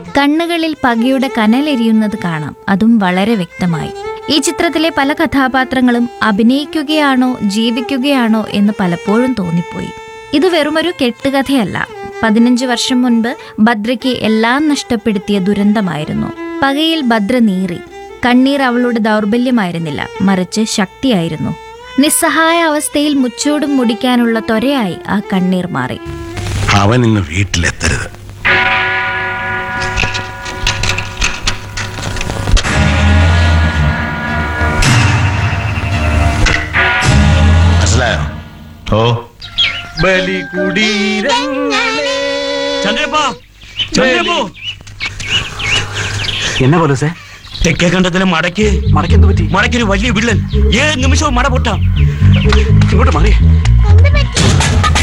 കണ്ണുകളിൽ പകയുടെ കനലെരിയുന്നത് കാണാം അതും വളരെ വ്യക്തമായി ഈ ചിത്രത്തിലെ പല കഥാപാത്രങ്ങളും അഭിനയിക്കുകയാണോ ജീവിക്കുകയാണോ എന്ന് പലപ്പോഴും തോന്നിപ്പോയി ഇത് വെറുമൊരു കെട്ടുകഥയല്ല പതിനഞ്ച് വർഷം മുൻപ് ഭദ്രയ്ക്ക് എല്ലാം നഷ്ടപ്പെടുത്തിയ ദുരന്തമായിരുന്നു പകയിൽ ഭദ്ര നീറി കണ്ണീർ അവളുടെ ദൗർബല്യമായിരുന്നില്ല മറിച്ച് ശക്തിയായിരുന്നു നിസ്സഹായ അവസ്ഥയിൽ മുച്ചൂടും മുടിക്കാനുള്ള ത്വരയായി ആ കണ്ണീർ മാറി അവൻ ഇന്ന് വീട്ടിലെത്തരുത് മനസ്സിലായോ ഓ ചന്ദ്രപ്പോ ചന്ദ്രപ്പോ എന്നാ പോലീസേ തെക്കേ കണ്ടത്തിലെ മടക്ക് മടക്കെന്ത് പറ്റി മടക്കൊരു വലിയ വിള്ളൻ ഏത് നിമിഷവും മട പൊട്ടാം ഇങ്ങോട്ട് മാറിയേ